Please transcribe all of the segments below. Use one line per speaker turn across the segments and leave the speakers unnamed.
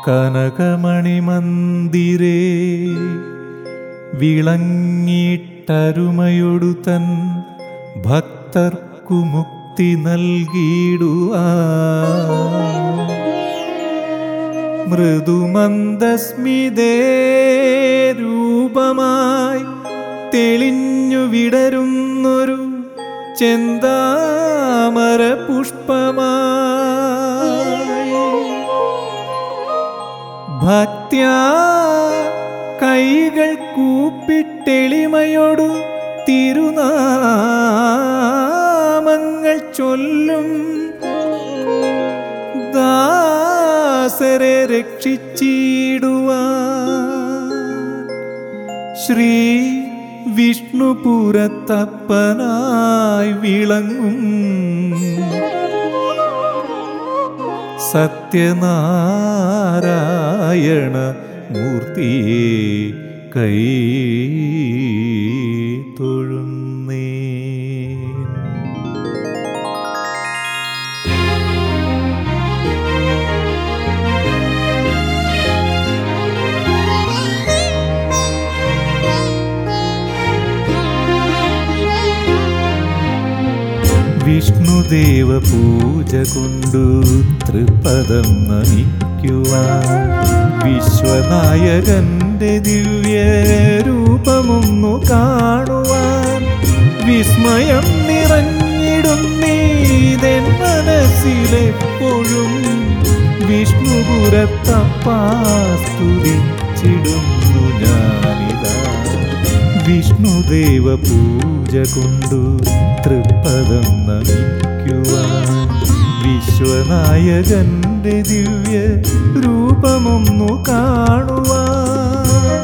കനകമണിമന്ദിരേ വിളങ്ങിട്ടരുമയൊടു തൻ ഭക്തർക്കു മുക്തി നൽകിയിടുവാ മൃദുമന്ദസ്മിതേ രൂപമായി തെളിഞ്ഞു വിടരുന്നൊരു ചെന്താമര പുഷ്പമായി ഭക്ത്യാ കൈകൾ കൂപ്പിട്ടെളിമയോടു തിരുനാമങ്ങൾ ചൊല്ലും ദാസരെ രക്ഷിച്ചിടുവാൻ ശ്രീ വിഷ്ണുപുരത്തപ്പനായി വിളങ്ങും സത്യനാരായണ മൂർത്തിയെ കൈ തൊഴുന്നേ വിഷ്ണുദേവ പൂജ കൊണ്ടു തൃപദം നമിക്കുവാൻ വിശ്വനായകന്റെ ദിവ്യ രൂപമൊന്നു കാണുവാൻ വിസ്മയം നിറഞ്ഞിടുന്നീതൻ മനസ്സിലെപ്പോഴും വിഷ്ണുപുരത്തപ്പാസ്തുതിച്ചിടുന്നു ഞാനിതാ വിഷ്ണുദേവ പൂജ കൊണ്ടു തൃപ്പദം നമിക്കുവാൻ വിശ്വനായകന്റെ ദിവ്യ രൂപമൊന്നു കാണുവാൻ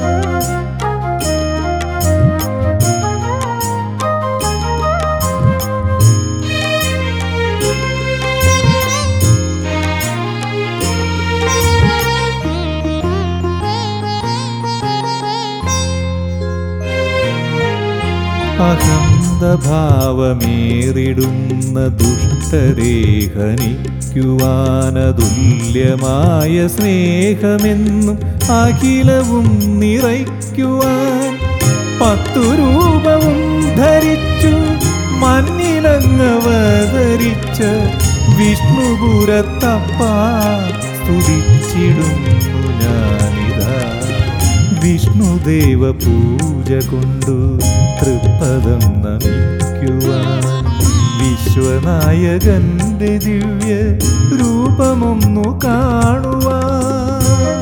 അഹന്തഭാവമേറിടുന്ന ദുഷ്ടരെ ഹനിക്കുവാനതുല്യമായ സ്നേഹമെന്നും അഖിലവും നിറയ്ക്കുവാൻ പത്തു രൂപവും ധരിച്ചു മണ്ണിലങ്ങവതരിച്ച വിഷ്ണുപുരത്തപ്പ സ്തുതിച്ചിടുന്നു ഞാനിതാ വിഷ്ണുദേവ പൂജ കൊണ്ടു തൃപ്പദം നമിക്കുവാൻ വിശ്വനായകന്റെ ദിവ്യ രൂപമൊന്നു കാണുവാൻ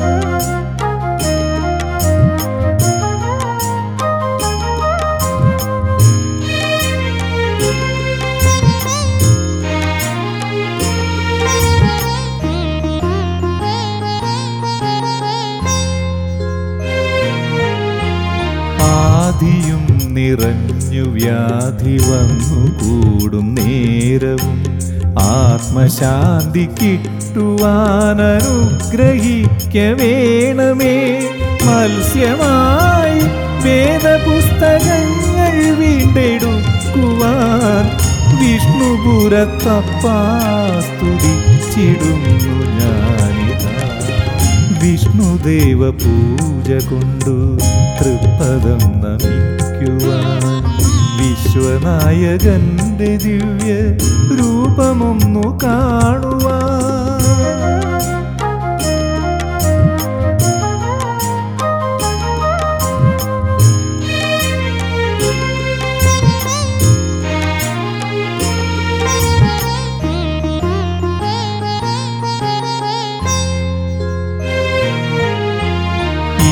ആദിയും നിറഞ്ഞു വ്യാധി വന്നു കൂടും നേരവും ആത്മശാന്തി കിട്ടുവാൻ അനുഗ്രഹിക്ക വേണമേ മത്സ്യമായി വേദപുസ്തകങ്ങൾ വീണ്ടെടുക്കുവാൻ വിഷ്ണുപുരത്തപ്പാ സ്തുതിച്ചിടുന്നു ഞാനിതാ വിഷ്ണുദേവ പൂജ കൊണ്ടു തൃപ്പദം നമിക്കുവാൻ വിശ്വനായകന്റെ ദിവ്യ രൂപമൊന്നു കാണുവാൻ ഈ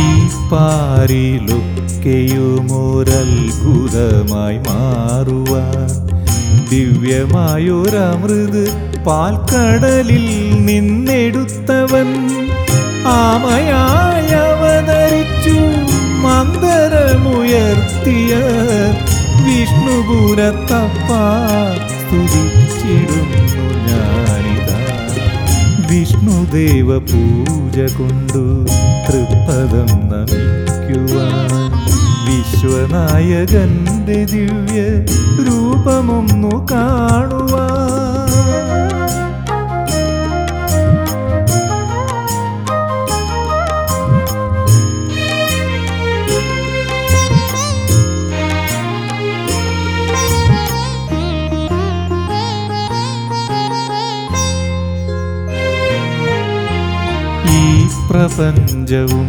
പാരിലൊക്കെയുമൊരത്ഭുതമായി മാറുവാൻ ദിവ്യമായൊരമൃത് പാൽക്കടലിൽ നിന്നെടുത്തവൻ ആമയായി അവതരിച്ചു മന്ദരമുയർത്തിയ വിഷ്ണുപുരത്തപ്പ സ്തുതിച്ചിടുന്നു ഞാനിതാ വിഷ്ണുദേവ പൂജ കൊണ്ടു തൃപ്പദം നമിക്കുവാൻ വിശ്വനായകന്റെ ദിവ്യ രൂപമൊന്നു കാണുവാൻ പ്രപഞ്ചവും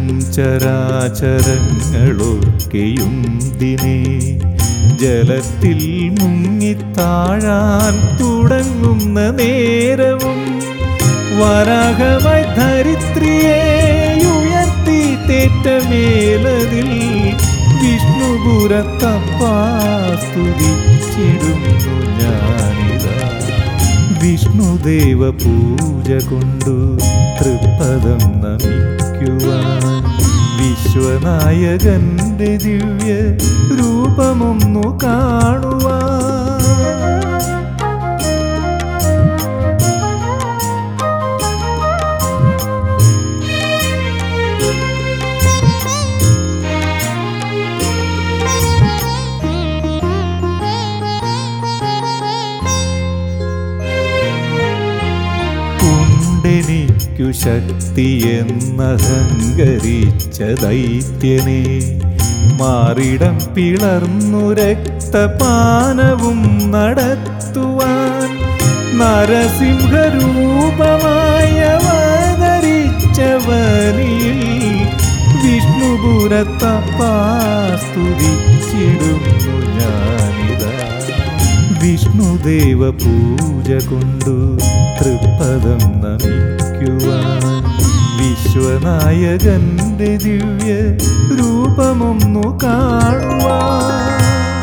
ചരാചരങ്ങളൊക്കെയും ദിനേ ജലത്തിൽ മുങ്ങിത്താഴാൻ തുടങ്ങുന്ന നേരവും വരാഹമായി ധരിത്രിയെ ഉയർത്തി തേറ്റമേലതിൽ വിഷ്ണുപുരത്തപ്പാ സ്തുതിച്ചിടുന്നു ഞാനിതാ വിഷ്ണുദേവ പൂജ കൊണ്ടു തൃപ്പദം നമിക്കുവാൻ വിശ്വനായകന്റെ ദിവ്യ രൂപമൊന്നു കാണുവാൻ ഉണ്ടെനിക്കു ശക്തിയെന്നഹങ്കരിച്ച ദൈത്യനെ മാറിടം പിളർന്നു രക്തപാനവും നടത്തുവാൻ നരസിംഹരൂപമായി അവതരിച്ചവനിൽ വിഷ്ണുപുരത്തപ്പാ സ്തുതിച്ചിടുന്നു ഞാനിതാ വിഷ്ണുദേവ പൂജ കൊണ്ടു തൃപ്പദം നമിക്കുവാൻ വിശ്വനായകന്റെ ദിവ്യ രൂപമൊന്നു കാണുവാൻ